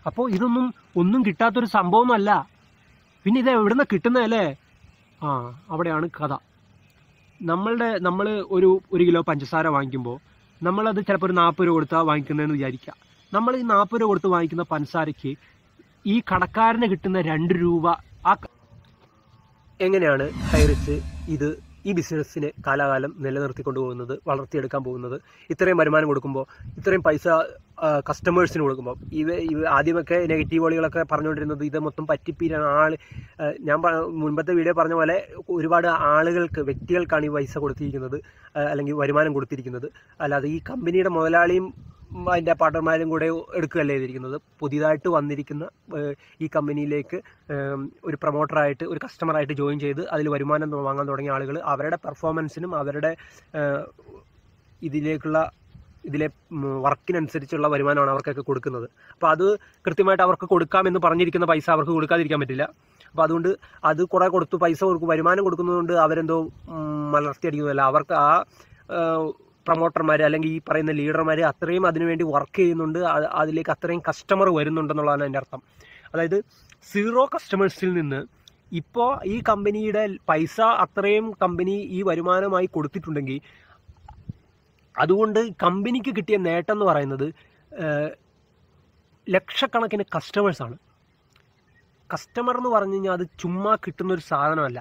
അപ്പോൾ ഇതൊന്നും ഒന്നും കിട്ടാത്തൊരു സംഭവമൊന്നുമല്ല പിന്നെ ഇത് എവിടുന്ന കിട്ടുന്നതല്ലേ ആ അവിടെയാണ് കഥ നമ്മളുടെ നമ്മൾ ഒരു ഒരു കിലോ പഞ്ചസാര വാങ്ങിക്കുമ്പോൾ നമ്മളത് ചിലപ്പോൾ ഒരു നാൽപ്പത് രൂപ കൊടുത്താൽ വാങ്ങിക്കുന്നതെന്ന് വിചാരിക്കുക നമ്മൾ ഈ നാൽപ്പത് രൂപ കൊടുത്ത് വാങ്ങിക്കുന്ന പഞ്ചസാരയ്ക്ക് ഈ കടക്കാരന് കിട്ടുന്ന രണ്ട് രൂപ ആ ക- എങ്ങനെയാണ് ഹൈറിച്ച് ഇത് ഈ ബിസിനസ്സിനെ കാലാകാലം നിലനിർത്തിക്കൊണ്ടു പോകുന്നത് വളർത്തിയെടുക്കാൻ പോകുന്നത് ഇത്രയും വരുമാനം കൊടുക്കുമ്പോൾ ഇത്രയും പൈസ കസ്റ്റമേഴ്സിന് കൊടുക്കുമ്പോൾ ഇവ ഇവ ആദ്യമൊക്കെ നെഗറ്റീവ് വളികളൊക്കെ പറഞ്ഞുകൊണ്ടിരുന്നത് ഇത് മൊത്തം പറ്റിപ്പീരാണ് ആൾ ആ, ഞാൻ പ- മുൻപത്തെ വീഡിയോ പറഞ്ഞ പോലെ ഒരുപാട് ആളുകൾക്ക് വ്യക്തികൾക്കാണ് ഈ പൈസ കൊടുത്തിരിക്കുന്നത് ആ, അല്ലെങ്കിൽ വരുമാനം കൊടുത്തിരിക്കുന്നത് അല്ലാതെ ഈ കമ്പനിയുടെ മുതലാളിയും ഉം, അതിൻ്റെ പാർട്ണർമാരും കൂടെ എടുക്കുകയല്ല ചെയ്തിരിക്കുന്നത് പുതിയതായിട്ട് വന്നിരിക്കുന്ന ഏഹ്, ഈ കമ്പനിയിലേക്ക് ഏം, ഒരു പ്രൊമോട്ടറായിട്ട് ഒരു കസ്റ്റമറായിട്ട് ജോയിൻ ചെയ്ത് അതിൽ വരുമാനം തൊ- വാങ്ങാൻ തുടങ്ങിയ ആളുകൾ അവരുടെ പെർഫോമൻസിനും അവരുടെ ഏഹ്, ഇതിലേക്കുള്ള ഇതിലെ ഉം, വർക്കിനനുസരിച്ചുള്ള വരുമാനമാണ് അവർക്കൊക്കെ കൊടുക്കുന്നത് അപ്പോൾ അത് കൃത്യമായിട്ട് അവർക്ക് കൊടുക്കാമെന്ന് പറഞ്ഞിരിക്കുന്ന പൈസ അവർക്ക് കൊടുക്കാതിരിക്കാൻ പറ്റില്ല അപ്പോൾ അതുകൊണ്ട് അത് കുറേ കൊടുത്തു പൈസ കൊടുക്കും വരുമാനം കൊടുക്കുന്നതുകൊണ്ട് അവരെന്തോ ഉം, മലർത്തിയടിക്കുന്നതല്ല അവർക്ക് ആ പ്രൊമോട്ടർമാർ അല്ലെങ്കിൽ ഈ പറയുന്ന ലീഡർമാർ അത്രയും അതിനുവേണ്ടി വർക്ക് ചെയ്യുന്നുണ്ട് അത് അതിലേക്ക് അത്രയും കസ്റ്റമർ വരുന്നുണ്ടെന്നുള്ളതാണ് എൻ്റെ അർത്ഥം അതായത് സീറോ കസ്റ്റമേഴ്സിൽ നിന്ന് ഇപ്പോൾ ഈ കമ്പനിയുടെ പൈസ അത്രയും കമ്പനി ഈ വരുമാനമായി കൊടുത്തിട്ടുണ്ടെങ്കിൽ അതുകൊണ്ട് കമ്പനിക്ക് കിട്ടിയ നേട്ടം എന്ന് പറയുന്നത് ഏഹ്, ലക്ഷക്കണക്കിന് കസ്റ്റമേഴ്സാണ് കസ്റ്റമർ എന്ന് പറഞ്ഞു കഴിഞ്ഞാൽ അത് ചുമ്മാ കിട്ടുന്ന ഒരു സാധനമല്ല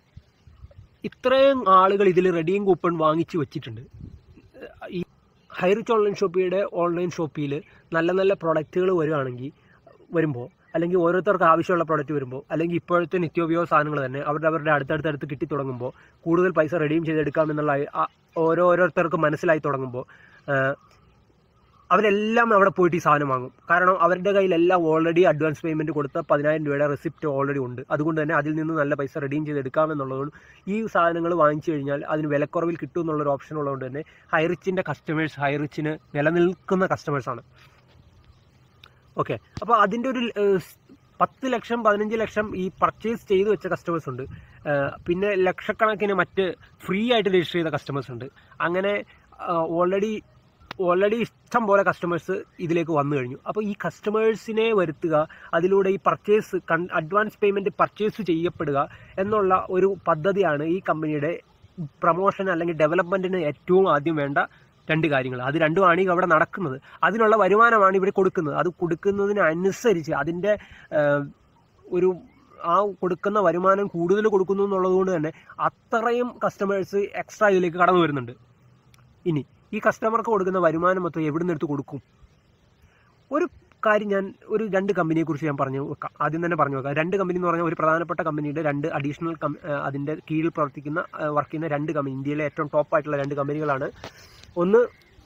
ഇത്രയും ആളുകൾ ഇതിൽ റെഡിയും കൂപ്പൺ വാങ്ങിച്ചു വെച്ചിട്ടുണ്ട് ഈ ഹൈറിച്ച് ഓൺലൈൻ ഷോപ്പിയുടെ ഓൺലൈൻ ഷോപ്പിൽ നല്ല നല്ല പ്രൊഡക്റ്റുകൾ വരുവാണെങ്കിൽ വരുമ്പോൾ അല്ലെങ്കിൽ ഓരോരുത്തർക്ക് ആവശ്യമുള്ള പ്രൊഡക്റ്റ് വരുമ്പോൾ അല്ലെങ്കിൽ ഇപ്പോഴത്തെ നിത്യോപയോഗ സാധനങ്ങൾ തന്നെ അവരുടെ അവരുടെ അടുത്തടുത്തടുത്ത് കിട്ടി തുടങ്ങുമ്പോൾ കൂടുതൽ പൈസ റെഡീം ചെയ്തെടുക്കാമെന്നുള്ള ആ- ഓരോ ഓരോരുത്തർക്ക് മനസ്സിലായി തുടങ്ങുമ്പോൾ അവരെല്ലാം അവിടെ പോയിട്ട് ഈ സാധനം വാങ്ങും കാരണം അവരുടെ കയ്യിലെല്ലാം ഓൾറെഡി അഡ്വാൻസ് പേയ്മെൻറ്റ് കൊടുത്ത പതിനായിരം രൂപയുടെ റെസിപ്റ്റ് ഓൾറെഡി ഉണ്ട് അതുകൊണ്ട് തന്നെ അതിൽ നിന്ന് നല്ല പൈസ റെഡീം ചെയ്തെടുക്കാമെന്നുള്ളതുകൊണ്ട് ഈ സാധനങ്ങൾ വാങ്ങിച്ചു കഴിഞ്ഞാൽ അതിന് വിലക്കുറവിൽ കിട്ടും എന്നുള്ളൊരു ഓപ്ഷൻ ഉള്ളതുകൊണ്ട് തന്നെ ഹൈറിച്ചിൻ്റെ കസ്റ്റമേഴ്സ് ഹൈറിച്ചിന് നിലനിൽക്കുന്ന കസ്റ്റമേഴ്സാണ് ഓക്കെ അപ്പോൾ അതിൻ്റെ ഒരു ഏഹ്, പത്ത് ലക്ഷം പതിനഞ്ച് ലക്ഷം ഈ പർച്ചേസ് ചെയ്ത് വെച്ച കസ്റ്റമേഴ്സ് ഉണ്ട് ഏഹ്, പിന്നെ ലക്ഷക്കണക്കിന് മറ്റ് ഫ്രീ ആയിട്ട് രജിസ്റ്റർ ചെയ്ത കസ്റ്റമേഴ്സ് ഉണ്ട് അങ്ങനെ ഓൾറെഡി ഓൾറെഡി ഇഷ്ടം പോലെ കസ്റ്റമേഴ്സ് ഇതിലേക്ക് വന്നു കഴിഞ്ഞു അപ്പോൾ ഈ കസ്റ്റമേഴ്സിനെ വരുത്തുക അതിലൂടെ ഈ പർച്ചേസ് അഡ്വാൻസ് പേയ്മെൻറ്റ് പർച്ചേസ് ചെയ്യപ്പെടുക എന്നുള്ള ഒരു പദ്ധതിയാണ് ഈ കമ്പനിയുടെ പ്രൊമോഷൻ അല്ലെങ്കിൽ ഡെവലപ്മെൻറ്റിന് ഏറ്റവും ആദ്യം വേണ്ട രണ്ട് കാര്യങ്ങൾ അത് രണ്ടുമാണ് ഈ അവിടെ നടക്കുന്നത് അതിനുള്ള വരുമാനമാണ് ഇവർ കൊടുക്കുന്നത് അത് കൊടുക്കുന്നതിനനുസരിച്ച് അതിൻ്റെ ഏഹ്, ഒരു ആ കൊടുക്കുന്ന വരുമാനം കൂടുതൽ കൊടുക്കുന്നു എന്നുള്ളത് കൊണ്ട് തന്നെ അത്രയും കസ്റ്റമേഴ്സ് എക്സ്ട്രാ ഇതിലേക്ക് കടന്നു വരുന്നുണ്ട് ഇനി ഈ കസ്റ്റമർക്ക് കൊടുക്കുന്ന വരുമാനം മൊത്തം എവിടെ നിന്ന് എടുത്ത് കൊടുക്കും ഒരു കാര്യം ഞാൻ ഒരു രണ്ട് കമ്പനിയെ കുറിച്ച് ഞാൻ പറഞ്ഞു വെക്കാം ആദ്യം തന്നെ പറഞ്ഞു വെക്കാം രണ്ട് കമ്പനി എന്ന് പറഞ്ഞാൽ ഒരു പ്രധാനപ്പെട്ട കമ്പനിയുടെ രണ്ട് അഡീഷണൽ കം അതിൻ്റെ കീഴിൽ പ്രവർത്തിക്കുന്ന വർക്ക് ചെയ്യുന്ന രണ്ട് കമ്പനി ഇന്ത്യയിലെ ഏറ്റവും ടോപ്പ് ആയിട്ടുള്ള രണ്ട് കമ്പനികളാണ് ഒന്ന്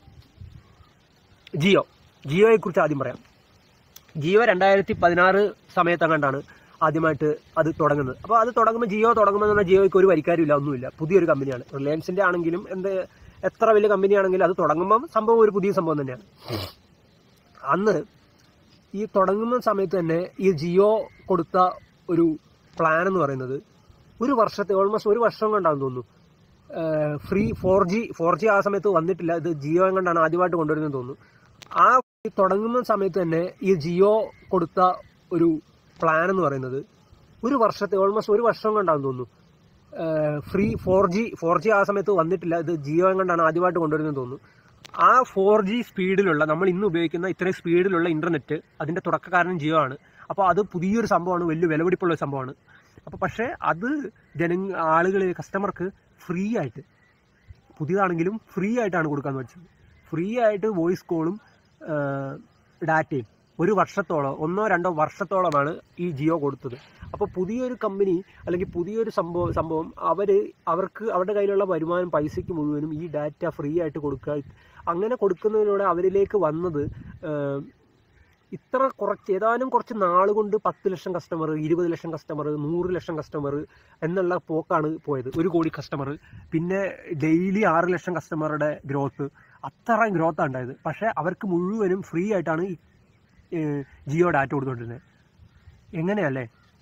ജിയോ ജിയോയെ കുറിച്ച് ആദ്യം പറയാം ജിയോ രണ്ടായിരത്തി പതിനാറ് സമയത്തങ്ങാണ്ടാണ് ആദ്യമായിട്ട് അത് തുടങ്ങുന്നത് അപ്പോൾ അത് തുടങ്ങുമ്പോൾ ജിയോ തുടങ്ങുമ്പോൾ പറഞ്ഞാൽ ജിയോയ്ക്ക് ഒരു വരിക്കാരുമില്ല ഒന്നുമില്ല പുതിയൊരു കമ്പനിയാണ് റിലയൻസിൻ്റെ ആണെങ്കിലും എന്ത് എത്ര വലിയ കമ്പനി ആണെങ്കിലും അത് തുടങ്ങുമ്പോൾ സംഭവം ഒരു പുതിയ സംഭവം തന്നെയാണ് അന്ന് ഈ തുടങ്ങുന്ന സമയത്ത് തന്നെ ഈ ജിയോ കൊടുത്ത ഒരു പ്ലാൻ എന്ന് പറയുന്നത് ഒരു വർഷത്തെ ഓൾമോസ്റ്റ് ഒരു വർഷം കൊണ്ടാണെന്ന് തോന്നുന്നു free four G four G ആ സമയത്ത് വന്നിട്ടില്ല ഇത് ജിയോ എങ്ങാണ്ടാണ് ആദ്യമായിട്ട് കൊണ്ടുവരുന്നത് തോന്നുന്നു ആ ഈ തുടങ്ങുന്ന സമയത്ത് തന്നെ ഈ ജിയോ കൊടുത്ത ഒരു പ്ലാൻ എന്ന് പറയുന്നത് ഒരു വർഷത്തെ ഓൾമോസ്റ്റ് ഒരു വർഷം കൊണ്ടാണെന്ന് തോന്നുന്നു free four G four G ആ സമയത്ത് വന്നിട്ടില്ല ഇത് ജിയോ എങ്ങാണ്ടാണ് ആദ്യമായിട്ട് കൊണ്ടുവരുന്നത് തോന്നുന്നു ആ ഫോർ ജി സ്പീഡിലുള്ള നമ്മൾ ഇന്ന് ഉപയോഗിക്കുന്ന ഇത്രയും സ്പീഡിലുള്ള ഇൻ്റർനെറ്റ് അതിൻ്റെ തുടക്കക്കാരൻ ജിയോ ആണ് അപ്പോൾ അത് പുതിയൊരു സംഭവമാണ് വലിയ വിലപിടിപ്പുള്ള ഒരു സംഭവമാണ് അപ്പോൾ പക്ഷേ അത് ജന ആളുകൾ കസ്റ്റമർക്ക് ഫ്രീ ആയിട്ട് പുതിയതാണെങ്കിലും ഫ്രീ ആയിട്ടാണ് കൊടുക്കാന്ന് വെച്ചത് ഫ്രീ ആയിട്ട് വോയിസ് കോളും ഡാറ്റയും ഒരു വർഷത്തോളം ഒന്നോ രണ്ടോ വർഷത്തോളമാണ് ഈ ജിയോ കൊടുത്തത് അപ്പോൾ പുതിയൊരു കമ്പനി അല്ലെങ്കിൽ പുതിയൊരു സംഭവം സംഭവം അവർ അവർക്ക് അവരുടെ കയ്യിലുള്ള വരുമാനം പൈസയ്ക്ക് മുഴുവനും ഈ ഡാറ്റ ഫ്രീ ആയിട്ട് കൊടുക്കുക അങ്ങനെ കൊടുക്കുന്നതിലൂടെ അവരിലേക്ക് വന്നത് ഏഹ്, ഇത്ര കുറച്ച് ഏതാനും കുറച്ച് നാൾ കൊണ്ട് പത്ത് ലക്ഷം കസ്റ്റമർ ഇരുപത് ലക്ഷം കസ്റ്റമർ നൂറ് ലക്ഷം കസ്റ്റമർ എന്നുള്ള പോക്കാണ് പോയത് ഒരു കോടി കസ്റ്റമർ പിന്നെ ഡെയിലി ആറ് ലക്ഷം കസ്റ്റമറുടെ ഗ്രോത്ത് അത്രയും ഗ്രോത്താണ് ഉണ്ടായത് പക്ഷേ അവർക്ക് മുഴുവനും ഫ്രീ ആയിട്ടാണ് ഈ ഏഹ്, ജിയോ ഡാറ്റ കൊടുത്തുകൊണ്ടിരുന്നത് എങ്ങനെയല്ലേ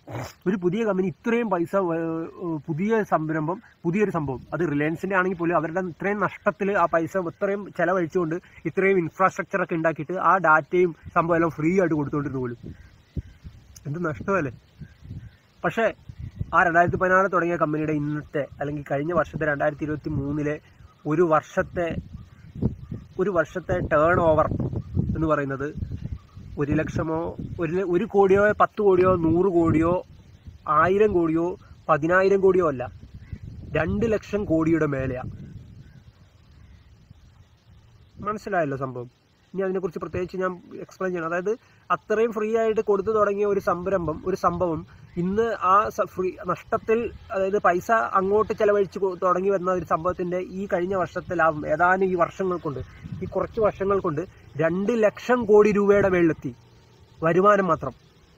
ഒരു പുതിയ കമ്പനി ഇത്രയും പൈസ ഏഹ്, പുതിയ സംരംഭം പുതിയൊരു സംഭവം അത് റിലയൻസിന്റെ ആണെങ്കിൽ പോലും അവരുടെ ഇത്രയും നഷ്ടത്തിൽ ആ പൈസ ഇത്രയും ചെലവഴിച്ചുകൊണ്ട് ഇത്രയും ഇൻഫ്രാസ്ട്രക്ചർ ഒക്കെ ഉണ്ടാക്കിയിട്ട് ആ ഡാറ്റയും സംഭവം എല്ലാം ഫ്രീ ആയിട്ട് കൊടുത്തുകൊണ്ടിരുന്നു പോലും എന്ത് നഷ്ടമല്ലേ പക്ഷേ ആ രണ്ടായിരത്തി പതിനാറ് തുടങ്ങിയ കമ്പനിയുടെ ഇന്നത്തെ അല്ലെങ്കിൽ കഴിഞ്ഞ വർഷത്തെ രണ്ടായിരത്തി ഇരുപത്തി മൂന്നിലെ ഒരു വർഷത്തെ ഒരു വർഷത്തെ ടേൺ ഓവർ എന്ന് പറയുന്നത് ഒരു ലക്ഷമോ ഒരു ല- ഒരു കോടിയോ പത്ത് കോടിയോ നൂറ് കോടിയോ ആയിരം കോടിയോ പതിനായിരം കോടിയോ അല്ല രണ്ട് ലക്ഷം കോടിയുടെ മേലെയാണ് മനസ്സിലായല്ലോ സംഭവം ഇനി അതിനെക്കുറിച്ച് പ്രത്യേകിച്ച് ഞാൻ എക്സ്പ്ലെയിൻ ചെയ്യണം അതായത് അത്രയും ഫ്രീ ആയിട്ട് കൊടുത്തു തുടങ്ങിയ ഒരു സംരംഭം ഒരു സംഭവം ഇന്ന് ആ സ- ഫ്രീ നഷ്ടത്തിൽ അതായത് പൈസ അങ്ങോട്ട് ചെലവഴിച്ച് കൊ- തുടങ്ങി വരുന്ന ഒരു സംഭവത്തിന്റെ ഈ കഴിഞ്ഞ വർഷത്തെ ലാഭം ഏതാനും ഈ വർഷങ്ങൾ കൊണ്ട് ഈ കുറച്ച് വർഷങ്ങൾ കൊണ്ട് രണ്ട് ലക്ഷം കോടി രൂപയുടെ മേളിലെത്തി വരുമാനം മാത്രം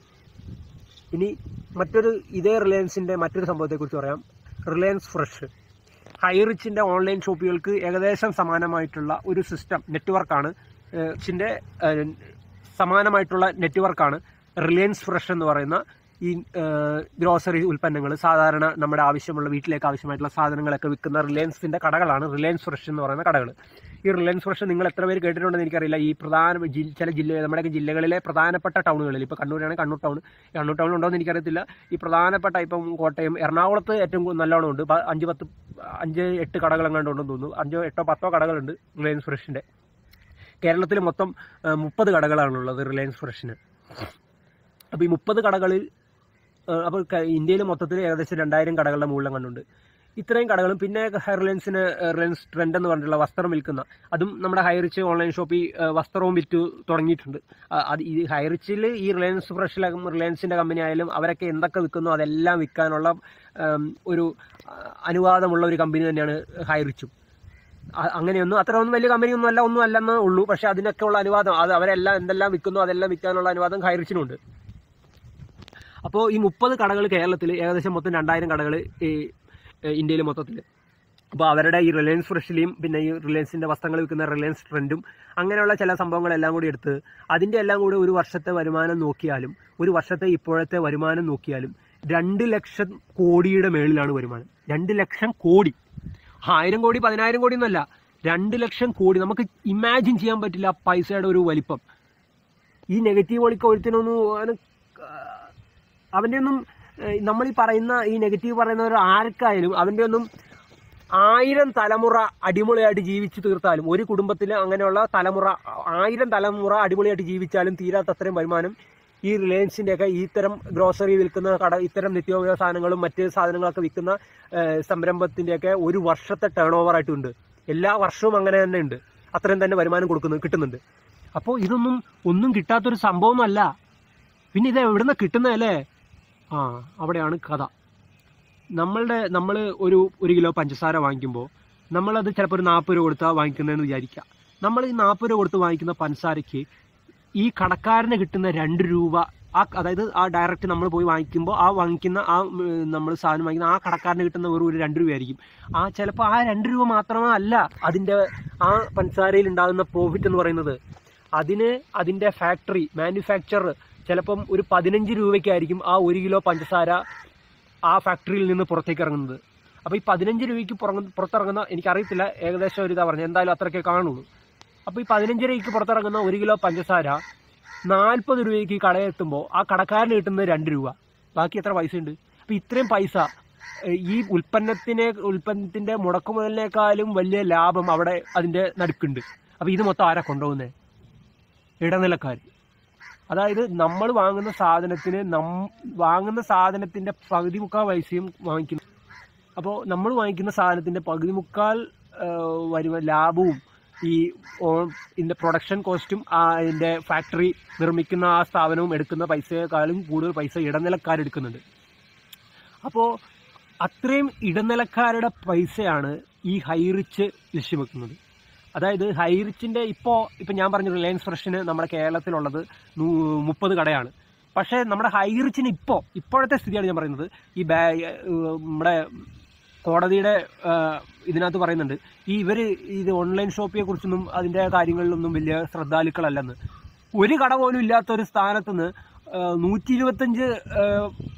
ഇനി മറ്റൊരു ഇതേ റിലയൻസിന്റെ മറ്റൊരു സംഭവത്തെക്കുറിച്ച് പറയാം റിലയൻസ് ഫ്രഷ് ഹൈറിച്ചിന്റെ ഓൺലൈൻ ഷോപ്പുകൾക്ക് ഏകദേശം സമാനമായിട്ടുള്ള ഒരു സിസ്റ്റം നെറ്റ്വർക്കാണ് ച്ചിന്റെ സമാനമായിട്ടുള്ള നെറ്റ്വർക്കാണ് റിലയൻസ് ഫ്രഷ് എന്ന് പറയുന്ന ഈ ഗ്രോസറി ഉൽപ്പന്നങ്ങൾ സാധാരണ നമ്മുടെ ആവശ്യമുള്ള വീട്ടിലേക്ക് ആവശ്യമായിട്ടുള്ള സാധനങ്ങളൊക്കെ വിൽക്കുന്ന റിലയൻസിന്റെ കടകളാണ് റിലയൻസ് ഫ്രഷ് എന്ന് പറയുന്ന കടകൾ ഈ റിലയൻസ് ഫ്രഷ് നിങ്ങൾ എത്ര പേര് കേട്ടിട്ടുണ്ടെന്ന് എനിക്കറിയില്ല ഈ പ്രധാന ജി- ചില ജില്ല നമ്മുടെ ജില്ലകളിലെ പ്രധാനപ്പെട്ട ടൗണുകളിൽ ഇപ്പോൾ കണ്ണൂരാണെങ്കിൽ കണ്ണൂർ ടൗൺ കണ്ണൂർ ടൗൺ ഉണ്ടോ എന്ന് എനിക്കറിയത്തില്ല ഈ പ്രധാനപ്പെട്ട ഇപ്പം കോട്ടയം എറണാകുളത്ത് ഏറ്റവും കൂ- നല്ലോണം ഉണ്ട് പ- അഞ്ച് പത്ത് അഞ്ച് എട്ട് കടകൾ എങ്ങാണ്ട് ഉണ്ടെന്ന് തോന്നുന്നു അഞ്ചോ എട്ടോ പത്തോ കടകളുണ്ട് റിലയൻസ് ഫ്രഷിൻ്റെ കേരളത്തിൽ മൊത്തം മുപ്പത് കടകളാണുള്ളത് റിലയൻസ് ഫ്രഷിന് അപ്പോൾ ഈ മുപ്പത് കടകളിൽ അപ്പോൾ ഇന്ത്യയിൽ മൊത്തത്തിൽ ഏകദേശം രണ്ടായിരം കടകളുടെ മുകളിലും കണ്ടുണ്ട് ഇത്രയും കടകളും പിന്നെ റിലയൻസിന് റിലയൻസ് ട്രെൻഡ് എന്ന് പറഞ്ഞിട്ടുള്ള വസ്ത്രം വിൽക്കുന്ന അതും നമ്മുടെ ഹൈറിച്ച് ഓൺലൈൻ ഷോപ്പിൽ വസ്ത്രവും വിറ്റ് തുടങ്ങിയിട്ടുണ്ട് ആ, അത് ഈ ഹൈറിച്ചിൽ ഈ റിലയൻസ് ഫ്രഷിലെ റിലയൻസിൻ്റെ കമ്പനി ആയാലും അവരൊക്കെ എന്തൊക്കെ വിൽക്കുന്നോ അതെല്ലാം വിൽക്കാനുള്ള ഉം, ഒരു ആ, അനുവാദമുള്ള ഒരു കമ്പനി തന്നെയാണ് ഹൈറിച്ചും അ- അങ്ങനെയൊന്നും അത്ര ഒന്നും വലിയ കമ്പനി ഒന്നും അല്ല ഒന്നും അല്ലെന്നേ ഉള്ളൂ പക്ഷെ അതിനൊക്കെ ഉള്ള അനുവാദം അത് അവരെല്ലാം എന്തെല്ലാം വിൽക്കുന്നോ അതെല്ലാം വിൽക്കാനുള്ള അനുവാദം ഹൈറിച്ചിനുണ്ട് അപ്പോൾ ഈ മുപ്പത് കടകൾ കേരളത്തിൽ ഏകദേശം മൊത്തം രണ്ടായിരം കടകൾ ഈ ഇന്ത്യയിൽ മൊത്തത്തിൽ അപ്പോൾ അവരുടെ ഈ റിലയൻസ് ഫ്രഷിലെയും പിന്നെ ഈ റിലയൻസിൻ്റെ വസ്ത്രങ്ങൾ വിൽക്കുന്ന റിലയൻസ് ട്രെൻഡും അങ്ങനെയുള്ള ചില സംഭവങ്ങളെല്ലാം കൂടി എടുത്ത് അതിൻ്റെ എല്ലാം കൂടി ഒരു വർഷത്തെ വരുമാനം നോക്കിയാലും ഒരു വർഷത്തെ ഇപ്പോഴത്തെ വരുമാനം നോക്കിയാലും രണ്ട് ലക്ഷം കോടിയുടെ മേളിലാണ് വരുമാനം രണ്ട് ലക്ഷം കോടി ആയിരം കോടി പതിനായിരം കോടി ഒന്നല്ല രണ്ട് ലക്ഷം കോടി നമുക്ക് ഇമാജിൻ ചെയ്യാൻ പറ്റില്ല ആ പൈസയുടെ ഒരു വലിപ്പം ഈ നെഗറ്റീവ് ഒളിക്ക ഒരുത്തിനൊന്നും അവന് അവൻ്റെ ഒന്നും നമ്മൾ ഈ പറയുന്ന ഈ നെഗറ്റീവ് പറയുന്നവർ ആർക്കായാലും അവൻ്റെ ഒന്നും ആയിരം തലമുറ അടിപൊളിയായിട്ട് ജീവിച്ചു തീർത്താലും ഒരു കുടുംബത്തിൽ അങ്ങനെയുള്ള തലമുറ ആയിരം തലമുറ അടിപൊളിയായിട്ട് ജീവിച്ചാലും തീരാത്ത അത്രയും വരുമാനം ഈ റിലയൻസിൻ്റെ ഒക്കെ ഇത്തരം ഗ്രോസറി വിൽക്കുന്ന കട ഇത്തരം നിത്യോപയോഗ സാധനങ്ങളും മറ്റ് സാധനങ്ങളൊക്കെ വിൽക്കുന്ന സംരംഭത്തിൻ്റെയൊക്കെ ഒരു വർഷത്തെ ടേൺ ഓവർ ആയിട്ടുണ്ട് എല്ലാ വർഷവും അങ്ങനെ തന്നെ ഉണ്ട് അത്രയും തന്നെ വരുമാനം കൊടുക്കുന്നു കിട്ടുന്നുണ്ട് അപ്പോൾ ഇതൊന്നും ഒന്നും കിട്ടാത്തൊരു സംഭവമല്ല പിന്നെ ഇത് എവിടുന്ന കിട്ടുന്നതല്ലേ ആ അവിടെയാണ് കഥ നമ്മളുടെ നമ്മൾ ഒരു ഒരു കിലോ പഞ്ചസാര വാങ്ങിക്കുമ്പോൾ നമ്മളത് ചിലപ്പോൾ ഒരു നാൽപ്പത് രൂപ കൊടുത്താൽ വാങ്ങിക്കുന്നതെന്ന് വിചാരിക്കുക നമ്മൾ ഈ നാൽപ്പത് രൂപ കൊടുത്ത് വാങ്ങിക്കുന്ന പഞ്ചസാരയ്ക്ക് ഈ കടക്കാരന് കിട്ടുന്ന രണ്ട് രൂപ ആ അതായത് ആ ഡയറക്റ്റ് നമ്മൾ പോയി വാങ്ങിക്കുമ്പോൾ ആ വാങ്ങിക്കുന്ന ആ നമ്മൾ സാധനം വാങ്ങിക്കുന്ന ആ കടക്കാരന് കിട്ടുന്ന വെറും ഒരു രണ്ട് രൂപയായിരിക്കും ആ ചിലപ്പോൾ ആ രണ്ട് രൂപ മാത്രമേ അല്ല അതിൻ്റെ ആ പഞ്ചസാരയിൽ ഉണ്ടാകുന്ന പ്രോഫിറ്റ് എന്ന് പറയുന്നത് അതിന് അതിൻ്റെ ഫാക്ടറി മാനുഫാക്ചർ ചിലപ്പം ഒരു പതിനഞ്ച് രൂപയ്ക്കായിരിക്കും ആ ഒരു കിലോ പഞ്ചസാര ആ ഫാക്ടറിയിൽ നിന്ന് പുറത്തേക്ക് ഇറങ്ങുന്നത് അപ്പോൾ ഈ പതിനഞ്ച് രൂപയ്ക്ക് പുറങ്ങ പുറത്തിറങ്ങുന്ന എനിക്കറിയത്തില്ല ഏകദേശം ഒരു ഇതാ പറഞ്ഞത് എന്തായാലും അത്രയൊക്കെ കാണുള്ളൂ അപ്പോൾ ഈ പതിനഞ്ച് രൂപയ്ക്ക് പുറത്തിറങ്ങുന്ന ഒരു കിലോ പഞ്ചസാര നാൽപ്പത് രൂപയ്ക്ക് കടയെത്തുമ്പോൾ ആ കടക്കാരന് കിട്ടുന്നത് രണ്ട് രൂപ ബാക്കി എത്ര പൈസ ഉണ്ട് അപ്പോൾ ഇത്രയും പൈസ ഏഹ്, ഈ ഉൽപ്പന്നത്തിനെ ഉൽപ്പന്നത്തിൻ്റെ മുടക്കുമുതലിനേക്കാളും വലിയ ലാഭം അവിടെ അതിൻ്റെ നടുക്കുണ്ട് അപ്പോൾ ഇത് മൊത്തം ആരാ കൊണ്ടുപോകുന്നത് ഇടനിലക്കാർ അതായത് നമ്മൾ വാങ്ങുന്ന സാധനത്തിന് നം വാങ്ങുന്ന സാധനത്തിൻ്റെ പകുതി മുക്കാൽ പൈസയും വാങ്ങിക്കുന്നു അപ്പോൾ നമ്മൾ വാങ്ങിക്കുന്ന സാധനത്തിൻ്റെ പകുതി മുക്കാൽ ഏഹ്, വരുമ ലാഭവും ഈ ഓ- ഇതിൻ്റെ പ്രൊഡക്ഷൻ കോസ്റ്റും ആ അതിൻ്റെ ഫാക്ടറി നിർമ്മിക്കുന്ന ആ സ്ഥാപനവും എടുക്കുന്ന പൈസയെക്കാളും കൂടുതൽ പൈസ ഇടനിലക്കാരെടുക്കുന്നുണ്ട് അപ്പോൾ അത്രയും ഇടനിലക്കാരുടെ പൈസയാണ് ഈ ഹൈറിച്ച് ലക്ഷ്യം വെക്കുന്നത് അതായത് ഹൈറിച്ചിൻ്റെ ഇപ്പോൾ ഇപ്പം ഞാൻ പറഞ്ഞു റിലയൻസ് ഫ്രഷിന് നമ്മുടെ കേരളത്തിലുള്ളത് നൂ- മുപ്പത് കടയാണ് പക്ഷേ നമ്മുടെ ഹൈറിച്ചിന് ഇപ്പോൾ ഇപ്പോഴത്തെ സ്ഥിതിയാണ് ഞാൻ പറയുന്നത് ഈ ബാ ഏഹ് നമ്മുടെ കോടതിയുടെ ഏഹ് ഇതിനകത്ത് പറയുന്നുണ്ട് ഈ ഇവർ ഇത് ഓൺലൈൻ ഷോപ്പിനെ കുറിച്ചൊന്നും അതിൻ്റെ കാര്യങ്ങളിലൊന്നും വലിയ ശ്രദ്ധാലുക്കളല്ലെന്ന് ഒരു കട പോലും ഇല്ലാത്ത ഒരു സ്ഥാനത്തുനിന്ന് നൂറ്റി ഇരുപത്തഞ്ച്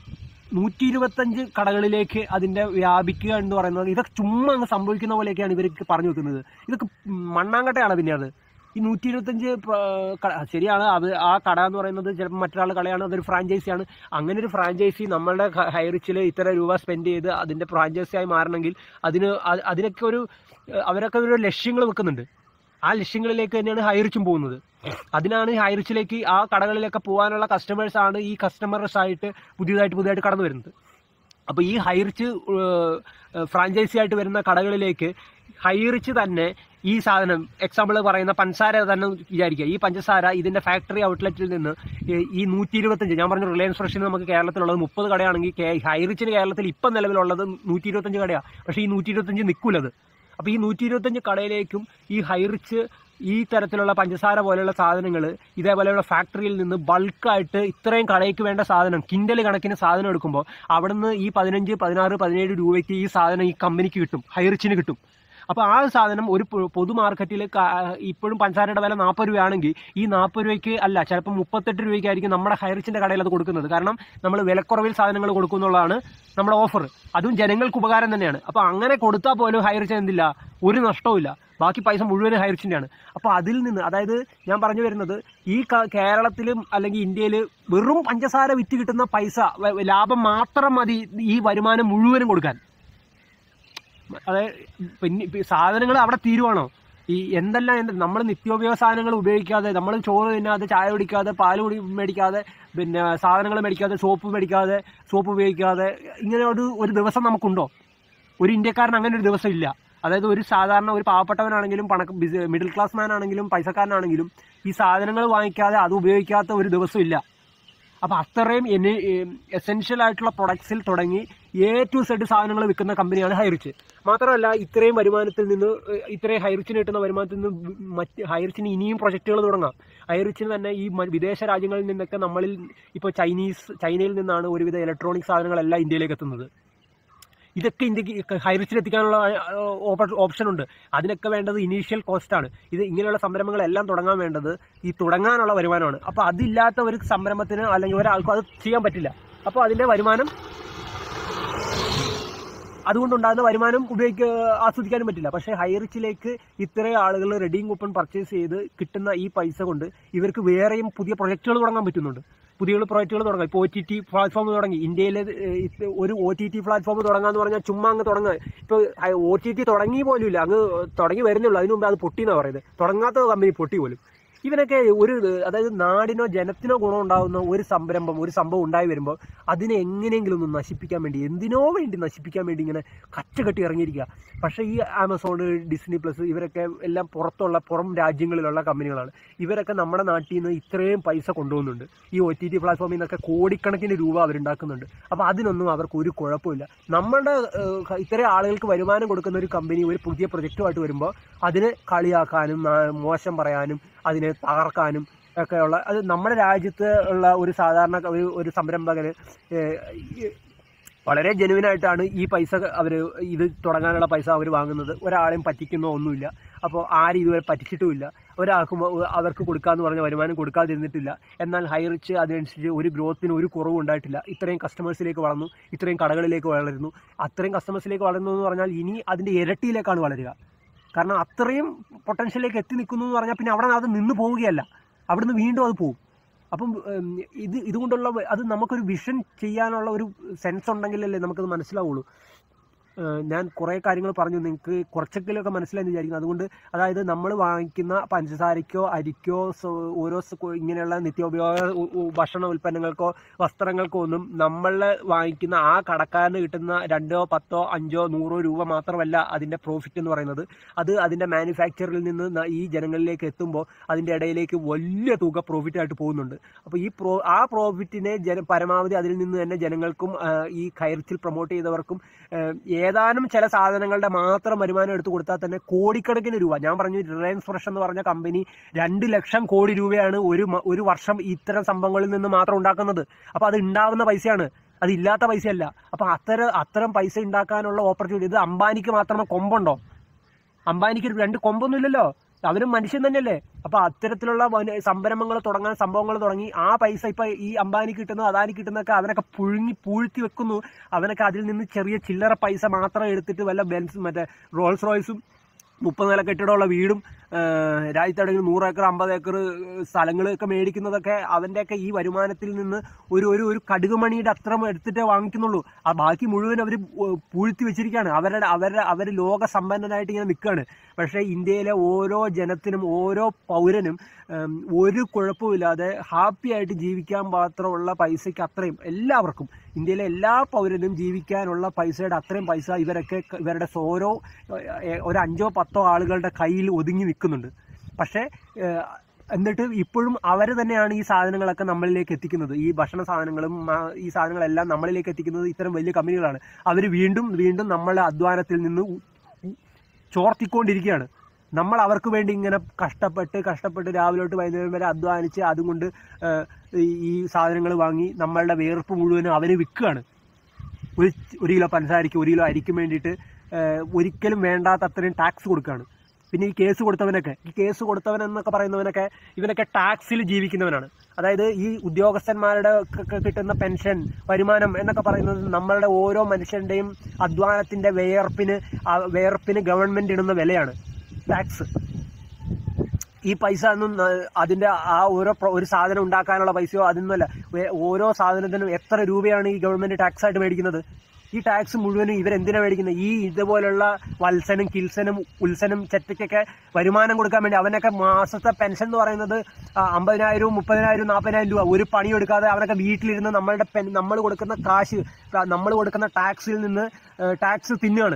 നൂറ്റി ഇരുപത്തഞ്ച് കടകളിലേക്ക് അതിന്റെ വ്യാപിക്കുക എന്ന് പറയുന്നത് ഇതൊക്കെ ചുമ്മാ അങ്ങ് സംഭവിക്കുന്ന പോലെയൊക്കെയാണ് ഇവർക്ക് പറഞ്ഞു വെക്കുന്നത് ഇതൊക്കെ മണ്ണാങ്കട്ടയാണ് പിന്നെ അത് ഈ നൂറ്റി ഇരുപത്തഞ്ച് ശരിയാണ് അത് ആ കട എന്ന് പറയുന്നത് ചിലപ്പോൾ മറ്റൊരാളുടെ കടയാണ് അതൊരു ഫ്രാഞ്ചൈസിയാണ് അങ്ങനെ ഒരു ഫ്രാഞ്ചൈസി നമ്മളുടെ ഹൈറിച്ചിൽ ഇത്ര രൂപ സ്പെൻഡ് ചെയ്ത് അതിന്റെ ഫ്രാഞ്ചൈസി ആയി മാറണമെങ്കിൽ അതിന് അ- അതിനൊക്കെ ഒരു ഏഹ് അവരൊക്കെ ഒരു ലക്ഷ്യങ്ങൾ വെക്കുന്നുണ്ട് ആ ലക്ഷ്യങ്ങളിലേക്ക് തന്നെയാണ് ഹൈറിച്ചും പോകുന്നത് അതിനാണ് ഈ ഹൈറിച്ചിലേക്ക് ആ കടകളിലൊക്കെ പോകാനുള്ള കസ്റ്റമേഴ്സ് ആണ് ഈ കസ്റ്റമേഴ്സ് ആയിട്ട് പുതിയതായിട്ട് പുതിയതായിട്ട് കടന്നു വരുന്നത് അപ്പോൾ ഈ ഹൈറിച്ച് ഫ്രാഞ്ചൈസി ആയിട്ട് വരുന്ന കടകളിലേക്ക് ഹൈറിച്ച് തന്നെ ഈ സാധനം എക്സാമ്പിൾ പറയുന്ന പഞ്ചസാര തന്നെ വിചാരിക്കുക ഈ പഞ്ചസാര ഇതിന്റെ ഫാക്ടറി ഔട്ട്ലെറ്റിൽ നിന്ന് ഈ- ഈ നൂറ്റി ഇരുപത്തഞ്ച് ഞാൻ പറഞ്ഞു റിലയൻസ് ഫ്രഷിന് നമുക്ക് കേരളത്തിലുള്ളത് മുപ്പത് കടയാണെങ്കിൽ കേ- ഹൈറിച്ചിന് കേരളത്തിൽ ഇപ്പം നിലവിലുള്ളത് നൂറ്റി ഇരുപത്തഞ്ച് കടയാണ് പക്ഷേ ഈ നൂറ്റി ഇരുപത്തഞ്ച് നിൽക്കൂലത് അപ്പോൾ ഈ നൂറ്റി ഇരുപത്തഞ്ച് കടയിലേക്കും ഈ ഹൈറിച്ച് ഈ തരത്തിലുള്ള പഞ്ചസാര പോലെയുള്ള സാധനങ്ങൾ ഇതേപോലെയുള്ള ഫാക്ടറിയിൽ നിന്ന് ബൾക്കായിട്ട് ഇത്രയും കടയ്ക്ക് വേണ്ട സാധനം കിൻഡൽ കണക്കിന് സാധനം എടുക്കുമ്പോൾ അവിടുന്ന് ഈ പതിനഞ്ച് പതിനാറ് പതിനേഴ് രൂപയ്ക്ക് ഈ സാധനം ഈ കമ്പനിക്ക് കിട്ടും ഹൈറിച്ചിന് കിട്ടും അപ്പോൾ ആ സാധനം ഒരു പൊ- പൊതു മാർക്കറ്റിൽ ഇപ്പോഴും പഞ്ചസാരയുടെ വില നാൽപ്പത് രൂപയാണെങ്കിൽ ഈ നാൽപ്പത് രൂപയ്ക്ക് അല്ല ചിലപ്പോൾ മുപ്പത്തെട്ട് രൂപയ്ക്കായിരിക്കും നമ്മുടെ ഹൈറിച്ചിന്റെ കടയിൽ അത് കൊടുക്കുന്നത് കാരണം നമ്മൾ വിലക്കുറവിൽ സാധനങ്ങൾ കൊടുക്കുന്നുള്ളതാണ് നമ്മുടെ ഓഫർ അതും ജനങ്ങൾക്ക് ഉപകാരം തന്നെയാണ് അപ്പോൾ അങ്ങനെ കൊടുത്താൽ പോലും ഹൈറിച്ചിന് എന്തില്ല ഒരു നഷ്ടവുമില്ല ബാക്കി പൈസ മുഴുവൻ ഹൈറിച്ചിൻ്റെയാണ് അപ്പോൾ അതിൽ നിന്ന് അതായത് ഞാൻ പറഞ്ഞു വരുന്നത് ഈ ക- കേരളത്തിലും അല്ലെങ്കിൽ ഇന്ത്യയിൽ വെറും പഞ്ചസാര വിറ്റ് കിട്ടുന്ന പൈസ വ- ലാഭം മാത്രം മതി ഈ വരുമാനം മുഴുവനും കൊടുക്കാൻ അതായത് പിന്നെ ഇപ്പൊ സാധനങ്ങൾ അവിടെ തീരുവാണോ ഈ എന്തെല്ലാം എന്ത് നമ്മൾ നിത്യോപയോഗ സാധനങ്ങൾ ഉപയോഗിക്കാതെ നമ്മൾ ചോറ് തിന്നാതെ ചായ കുടിക്കാതെ പാല് കുടി മേടിക്കാതെ പിന്നെ സാധനങ്ങൾ മേടിക്കാതെ സോപ്പ് മേടിക്കാതെ സോപ്പ് ഉപയോഗിക്കാതെ ഇങ്ങനെ ഒരു ഒരു ദിവസം നമുക്കുണ്ടോ ഒരു ഇന്ത്യക്കാരൻ അങ്ങനെ ഒരു ദിവസം ഇല്ല അതായത് ഒരു സാധാരണ ഒരു പാവപ്പെട്ടവനാണെങ്കിലും പണക്ക ബിസി- മിഡിൽ ക്ലാസ് മാൻ ആണെങ്കിലും പൈസക്കാരനാണെങ്കിലും ഈ സാധനങ്ങൾ വാങ്ങിക്കാതെ അത് ഉപയോഗിക്കാത്ത ഒരു ദിവസം ഇല്ല അപ്പോൾ അത്രയും എസെൻഷ്യൽ ആയിട്ടുള്ള പ്രൊഡക്ട്സിൽ തുടങ്ങി എ ടു സെഡ് സാധനങ്ങൾ വിൽക്കുന്ന കമ്പനിയാണ് ഹൈറിച്ച് മാത്രമല്ല ഇത്രയും വരുമാനത്തിൽ നിന്ന് ഏഹ്, ഇത്രയും ഹൈറിച്ചിന് കിട്ടുന്ന വരുമാനത്തിൽ നിന്ന് വി- മറ്റ് ഹൈറിച്ചിന് ഇനിയും പ്രൊജക്റ്റുകൾ തുടങ്ങാം ഹൈറിച്ചിന് തന്നെ ഈ മ- വിദേശ രാജ്യങ്ങളിൽ നിന്നൊക്കെ നമ്മളിൽ ഇപ്പോൾ ചൈനീസ് ചൈനയിൽ നിന്നാണ് ഒരുവിധ ഇലക്ട്രോണിക് സാധനങ്ങളെല്ലാം ഇന്ത്യയിലേക്ക് എത്തുന്നത് ഇതൊക്കെ ഇന്ത്യക്ക് ഹൈറിച്ചിൽ എത്തിക്കാനുള്ള ഓപ്ഷൻ ഉണ്ട് അതിനൊക്കെ വേണ്ടത് ഇനീഷ്യൽ കോസ്റ്റ് ആണ് ഇത് ഇങ്ങനെയുള്ള സംരംഭങ്ങളെല്ലാം തുടങ്ങാൻ വേണ്ടത് ഈ തുടങ്ങാനുള്ള വരുമാനമാണ് അപ്പോൾ അതില്ലാത്ത ഒരു സംരംഭത്തിന് അല്ലെങ്കിൽ ഒരാൾക്കും അത് ചെയ്യാൻ പറ്റില്ല അപ്പോൾ അതിന്റെ വരുമാനം അതുകൊണ്ടുണ്ടാകുന്ന വരുമാനം ഉപയോഗിക്ക ആസ്വദിക്കാനും പറ്റില്ല പക്ഷേ ഹൈറിച്ചിലേക്ക് ഇത്രയും ആളുകൾ റെഡിയും കൂപ്പൺ പർച്ചേസ് ചെയ്ത് കിട്ടുന്ന ഈ പൈസ കൊണ്ട് ഇവർക്ക് വേറെയും പുതിയ പ്രൊജക്റ്റുകൾ തുടങ്ങാൻ പറ്റുന്നുണ്ട് പുതിയ പ്രൊജക്റ്റുകൾ തുടങ്ങാം ഇപ്പോൾ ഒ ടി ടി പ്ലാറ്റ്ഫോം തുടങ്ങി ഇന്ത്യയിൽ ഒരു ഒ ടി ടി പ്ലാറ്റ്ഫോം തുടങ്ങാന്ന് പറഞ്ഞാൽ ചുമ്മാ അങ്ങ് തുടങ്ങുക ഇപ്പോൾ ഒ ടി ടി തുടങ്ങി പോലും ഇല്ല അങ്ങ് തുടങ്ങി വരുന്നുള്ളൂ അതിന് മുമ്പ് അത് പൊട്ടിയെന്നാണ് പറയുന്നത് തുടങ്ങാത്ത കമ്പനി പൊട്ടി പോലും ഇവനൊക്കെ ഒരു അതായത് നാടിനോ ജനത്തിനോ ഗുണം ഉണ്ടാകുന്ന ഒരു സംരംഭം ഒരു സംഭവം ഉണ്ടായി വരുമ്പോൾ അതിനെ എങ്ങനെയെങ്കിലും ഒന്ന് നശിപ്പിക്കാൻ വേണ്ടി എന്തിനോ വേണ്ടി നശിപ്പിക്കാൻ വേണ്ടി ഇങ്ങനെ കച്ചകെട്ടി ഇറങ്ങിയിരിക്കുക പക്ഷേ ഈ ആമസോൺ ഡിസ്നി പ്ലസ് ഇവരൊക്കെ എല്ലാം പുറത്തുള്ള പുറം രാജ്യങ്ങളിലുള്ള കമ്പനികളാണ് ഇവരൊക്കെ നമ്മുടെ നാട്ടിൽ നിന്ന് ഇത്രയും പൈസ കൊണ്ടുപോകുന്നുണ്ട് ഈ ഒ ടി ടി പ്ലാറ്റ്ഫോമിൽ നിന്നൊക്കെ കോടിക്കണക്കിന് രൂപ അവരുണ്ടാക്കുന്നുണ്ട് അപ്പോൾ അതിനൊന്നും അവർക്ക് ഒരു കുഴപ്പമില്ല നമ്മുടെ ഏഹ്, ഇത്രയും ആളുകൾക്ക് വരുമാനം കൊടുക്കുന്ന ഒരു കമ്പനി ഒരു പുതിയ പ്രൊജക്റ്റുമായിട്ട് വരുമ്പോൾ അതിനെ കളിയാക്കാനും നാ- മോശം പറയാനും അതിനെ തകർക്കാനും ഒക്കെയുള്ള അത് നമ്മുടെ രാജ്യത്ത് ഉള്ള ഒരു സാധാരണ ഒരു ഒരു സംരംഭകന് ഏഹ്, ഈ വളരെ ജെനുവിനായിട്ടാണ് ഈ പൈസ അവർ ഇത് തുടങ്ങാനുള്ള പൈസ അവർ വാങ്ങുന്നത് ഒരാളെയും പറ്റിക്കുന്നോ ഒന്നുമില്ല അപ്പോൾ ആരും ഇതുവരെ പറ്റിച്ചിട്ടുമില്ല ഒരാൾക്കും അവർക്ക് കൊടുക്കാന്ന് പറഞ്ഞ വരുമാനം കൊടുക്കാതിരുന്നിട്ടില്ല എന്നാൽ ഹൈറിച്ച് അതിനനുസരിച്ച് ഒരു ഗ്രോത്തിന് ഒരു കുറവും ഉണ്ടായിട്ടില്ല ഇത്രയും കസ്റ്റമേഴ്സിലേക്ക് വളർന്നു ഇത്രയും കടകളിലേക്ക് വളരുന്നു അത്രയും കസ്റ്റമേഴ്സിലേക്ക് വളർന്നു എന്ന് പറഞ്ഞാൽ ഇനി അതിൻ്റെ ഇരട്ടിയിലേക്കാണ് വളരുക കാരണം അത്രയും പൊട്ടൻഷ്യലിലേക്ക് എത്തി നിൽക്കുന്നു എന്ന് പറഞ്ഞാൽ പിന്നെ അവിടെ അത് നിന്ന് പോവുകയല്ല അവിടുന്ന് വീണ്ടും അത് പോകും അപ്പം ഉം, ഇത് ഇതുകൊണ്ടുള്ള വ- അത് നമുക്കൊരു വിഷൻ ചെയ്യാനുള്ള ഒരു സെൻസ് ഉണ്ടെങ്കിലല്ലേ നമുക്കത് മനസ്സിലാവുള്ളൂ ഏഹ് ഞാൻ കുറേ കാര്യങ്ങൾ പറഞ്ഞു നിങ്ങൾക്ക് കുറച്ചെങ്കിലുമൊക്കെ മനസ്സിലായെന്ന് വിചാരിക്കുന്നു അതുകൊണ്ട് അതായത് നമ്മൾ വാങ്ങിക്കുന്ന പഞ്ചസാരയ്ക്കോ അരിക്കോ സ- ഓരോ സ- ഇങ്ങനെയുള്ള നിത്യോപയോഗ ഉ- ഉ- ഭക്ഷണ ഉൽപ്പന്നങ്ങൾക്കോ വസ്ത്രങ്ങൾക്കോ ഒന്നും നമ്മൾ വാങ്ങിക്കുന്ന ആ കടക്കാരന് കിട്ടുന്ന രണ്ടോ പത്തോ അഞ്ചോ നൂറോ രൂപ മാത്രമല്ല അതിൻ്റെ പ്രോഫിറ്റ് എന്ന് പറയുന്നത് അത് അതിൻ്റെ മാനുഫാക്ചറിൽ നിന്ന് ന- ഈ ജനങ്ങളിലേക്ക് എത്തുമ്പോൾ അതിൻ്റെ ഇടയിലേക്ക് വലിയ തുക പ്രോഫിറ്റ് ആയിട്ട് പോകുന്നുണ്ട് അപ്പോൾ ഈ പ്രോ ആ പ്രോഫിറ്റിനെ ജന പരമാവധി അതിൽ നിന്ന് തന്നെ ജനങ്ങൾക്കും ആ, ഈ കയർച്ചിൽ പ്രൊമോട്ട് ചെയ്തവർക്കും ആ, ഏതാനും ചില സാധനങ്ങളുടെ മാത്രം വരുമാനം എടുത്തു കൊടുത്താൽ തന്നെ കോടിക്കണക്കിന് രൂപ ഞാൻ പറഞ്ഞു റിലയൻസ് ഫ്രഷ് എന്ന് പറഞ്ഞ കമ്പനി രണ്ട് ലക്ഷം കോടി രൂപയാണ് ഒരു മ- ഒരു വർഷം ഇത്തരം സംഭവങ്ങളിൽ നിന്ന് മാത്രം ഉണ്ടാക്കുന്നത് അപ്പോൾ അത് ഉണ്ടാവുന്ന പൈസയാണ് അത് ഇല്ലാത്ത പൈസയല്ല അപ്പോൾ അത്തരം അത്തരം പൈസ ഉണ്ടാക്കാനുള്ള ഓപ്പർച്യൂണിറ്റി ഇത് അംബാനിക്ക് മാത്രമേ കൊമ്പുണ്ടോ അംബാനിക്ക് ഒരു രണ്ട് കൊമ്പൊന്നും ഇല്ലല്ലോ അവരും മനുഷ്യൻ തന്നെയല്ലേ അപ്പൊ അത്തരത്തിലുള്ള സംരംഭങ്ങൾ തുടങ്ങാൻ സംഭവങ്ങൾ തുടങ്ങി ആ പൈസ ഇപ്പൊ ഈ അംബാനി കിട്ടുന്നു അദാനി കിട്ടുന്നതൊക്കെ അവനൊക്കെ പുഴുങ്ങി പൂഴ്ത്തി വെക്കുന്നു അവനൊക്കെ അതിൽ നിന്ന് ചെറിയ ചില്ലറ പൈസ മാത്രം എടുത്തിട്ട് വല്ല ബെൻസ് മറ്റേ റോൾസ് റോയ്സും മുപ്പത് നില കെട്ടിടമുള്ള വീടും രാജ്യത്തെവിടെയെങ്കിലും നൂറ് ഏക്കർ അമ്പത് ഏക്കർ സ്ഥലങ്ങളൊക്കെ മേടിക്കുന്നതൊക്കെ അവൻ്റെയൊക്കെ ഈ വരുമാനത്തിൽ നിന്ന് ഒരു ഒരു ഒരു കടുകുമണിയുടെ അത്ര എടുത്തിട്ടേ വാങ്ങിക്കുന്നുള്ളൂ ആ ബാക്കി മുഴുവൻ അവർ പൂഴ്ത്തി വെച്ചിരിക്കുകയാണ് അവരുടെ അവരുടെ അവർ ലോക സമ്പന്നനായിട്ട് ഇങ്ങനെ നിൽക്കുകയാണ് പക്ഷേ ഇന്ത്യയിലെ ഓരോ ജനത്തിനും ഓരോ പൗരനും ഉം, ഒരു കുഴപ്പമില്ലാതെ ഹാപ്പി ആയിട്ട് ജീവിക്കാൻ മാത്രമുള്ള പൈസയ്ക്ക് അത്രയും എല്ലാവർക്കും ഇന്ത്യയിലെ എല്ലാ പൗരനും ജീവിക്കാനുള്ള പൈസയുടെ അത്രയും പൈസ ഇവരൊക്കെ ഇവരുടെ ഓരോ ഏഹ്, ഒരു അഞ്ചോ പത്തോ ആളുകളുടെ കയ്യിൽ ഒതുങ്ങി നിൽക്കുന്നുണ്ട് പക്ഷേ ഏഹ്, എന്നിട്ട് ഇപ്പോഴും അവർ തന്നെയാണ് ഈ സാധനങ്ങളൊക്കെ നമ്മളിലേക്ക് എത്തിക്കുന്നത് ഈ ഭക്ഷണ സാധനങ്ങളും ആ, ഈ സാധനങ്ങളെല്ലാം നമ്മളിലേക്ക് എത്തിക്കുന്നത് ഇത്തരം വലിയ കമ്പനികളാണ് അവർ വീണ്ടും വീണ്ടും നമ്മളെ അധ്വാനത്തിൽ നിന്ന് ഉ- ഉ- ചോർത്തിക്കൊണ്ടിരിക്കുകയാണ് നമ്മൾ അവർക്ക് വേണ്ടി ഇങ്ങനെ കഷ്ടപ്പെട്ട് കഷ്ടപ്പെട്ട് രാവിലെ തൊട്ട് വൈകുന്നേരം വരെ അധ്വാനിച്ച് അതുകൊണ്ട് ഏഹ്, ഈ- ഈ സാധനങ്ങൾ വാങ്ങി നമ്മളുടെ വേർപ്പ് മുഴുവനും അവന് വിൽക്കുകയാണ് ഒരു ഒരു കിലോ പഞ്ചസാരയ്ക്ക് ഒരു കിലോ അരിക്കും വേണ്ടിയിട്ട് ഏഹ്, ഒരിക്കലും വേണ്ടാത്ത അത്രയും ടാക്സ് കൊടുക്കുകയാണ് പിന്നെ ഈ കേസ് കൊടുത്തവനൊക്കെ ഈ കേസ് കൊടുത്തവൻ എന്നൊക്കെ പറയുന്നവനൊക്കെ ഇവനൊക്കെ ടാക്സിൽ ജീവിക്കുന്നവനാണ് അതായത് ഈ ഉദ്യോഗസ്ഥന്മാരുടെ ഒക്കെ കിട്ടുന്ന പെൻഷൻ വരുമാനം എന്നൊക്കെ പറയുന്നത് നമ്മളുടെ ഓരോ മനുഷ്യന്റെയും അധ്വാനത്തിന്റെ വേർപ്പിന് ആ വേർപ്പിന് ഗവൺമെന്റ് ഇടുന്ന വിലയാണ് ടാക്സ് ഈ പൈസ ഒന്നും ന- അതിന്റെ ആ ഓരോ പ്രൊ- ഒരു സാധനം ഉണ്ടാക്കാനുള്ള പൈസയോ അതൊന്നുമല്ല വേ- ഓരോ സാധനത്തിനും എത്ര രൂപയാണ് ഈ ഗവൺമെന്റ് ടാക്സ് ആയിട്ട് മേടിക്കുന്നത് ഈ ടാക്സ് മുഴുവനും ഇവരെന്തിനാ മേടിക്കുന്നത് ഈ ഇതുപോലുള്ള വത്സനും കിൽസനും ഉത്സനും ചെറ്റയ്ക്കൊക്കെ വരുമാനം കൊടുക്കാൻ വേണ്ടി അവനൊക്കെ മാസത്തെ പെൻഷൻ എന്ന് പറയുന്നത് ആ, അമ്പതിനായിരവും മുപ്പതിനായിരവും നാൽപ്പതിനായിരം രൂപ ഒരു പണി എടുക്കാതെ അവനൊക്കെ വീട്ടിലിരുന്ന് നമ്മളുടെ പെൻ നമ്മൾ കൊടുക്കുന്ന കാശ് നമ്മൾ കൊടുക്കുന്ന ടാക്സിൽ നിന്ന് ടാക്സ് തിന്നുകയാണ്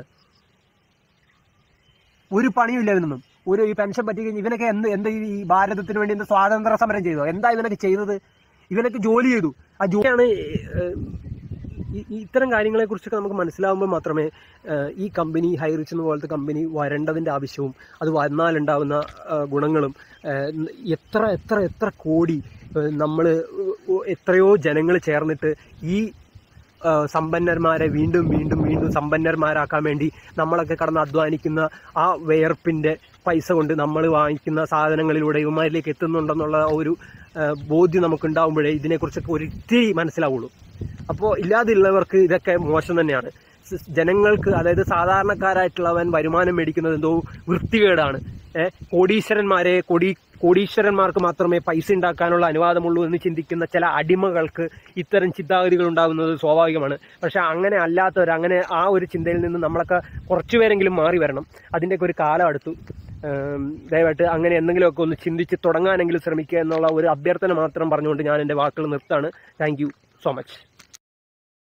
ഒരു പണിയും ഇവനൊന്നും ഒരു ഈ പെൻഷൻ പറ്റി കഴിഞ്ഞ് ഇവനൊക്കെ എന്ത് എന്ത് ഈ ഭാരതത്തിന് വേണ്ടി എന്ത് സ്വാതന്ത്ര്യ സമരം ചെയ്തോ എന്താ ഇവനൊക്കെ ചെയ്തത് ഇവനൊക്കെ ജോലി ചെയ്തു ആ ജോലിയാണ് ഏഹ്, ഈ- ഈ ഇത്തരം കാര്യങ്ങളെ കുറിച്ചൊക്കെ നമുക്ക് മനസ്സിലാവുമ്പോൾ മാത്രമേ ഏഹ്, ഈ കമ്പനി ഹൈറിച്ച് എന്ന പോലത്തെ കമ്പനി വരേണ്ടതിൻ്റെ ആവശ്യവും അത് വന്നാലുണ്ടാവുന്ന ഏഹ്, ഗുണങ്ങളും ഏഹ്, എത്ര എത്ര എത്ര കോടി നമ്മൾ എത്രയോ ജനങ്ങൾ ചേർന്നിട്ട് ഈ ആ, സമ്പന്നന്മാരെ വീണ്ടും വീണ്ടും വീണ്ടും സമ്പന്നന്മാരാക്കാൻ വേണ്ടി നമ്മളൊക്കെ കടന്ന് അധ്വാനിക്കുന്ന ആ വേർപ്പിന്റെ പൈസ കൊണ്ട് നമ്മൾ വാങ്ങിക്കുന്ന സാധനങ്ങളിലൂടെ ഇവന്മാരിലേക്ക് എത്തുന്നുണ്ടെന്നുള്ള ആ ഒരു ആ, ബോധ്യം നമുക്ക് ഉണ്ടാവുമ്പോഴേ ഇതിനെക്കുറിച്ചൊക്കെ ഒരിത്തിരി മനസ്സിലാവുള്ളൂ അപ്പോൾ ഇല്ലാതുള്ളവർക്ക് ഇതൊക്കെ മോശം തന്നെയാണ് സ് ജനങ്ങൾക്ക് അതായത് സാധാരണക്കാരായിട്ടുള്ളവൻ വരുമാനം മേടിക്കുന്നത് എന്തോ വൃത്തികേടാണ് ഏഹ് കോടീശ്വരന്മാരെ കൊടി കോടീശ്വരന്മാർക്ക് മാത്രമേ പൈസ ഉണ്ടാക്കാനുള്ള അനുവാദമുള്ളൂ എന്ന് ചിന്തിക്കുന്ന ചില അടിമകൾക്ക് ഇത്തരം ചിന്താഗതികൾ ഉണ്ടാകുന്നത് സ്വാഭാവികമാണ് പക്ഷെ അങ്ങനെ അല്ലാത്തവർ അങ്ങനെ ആ ഒരു ചിന്തയിൽ നിന്ന് നമ്മളൊക്കെ കുറച്ചുപേരെങ്കിലും മാറി വരണം അതിൻ്റെയൊക്കെ ഒരു കാലം അടുത്തു ഏം, ദയവായിട്ട് അങ്ങനെ എന്തെങ്കിലുമൊക്കെ ഒന്ന് ചിന്തിച്ച് തുടങ്ങാനെങ്കിലും ശ്രമിക്കുക എന്നുള്ള ഒരു അഭ്യർത്ഥന മാത്രം പറഞ്ഞുകൊണ്ട് ഞാൻ എൻ്റെ വാക്കുകൾ നിർത്താണ് താങ്ക് യു സോ മച്ച്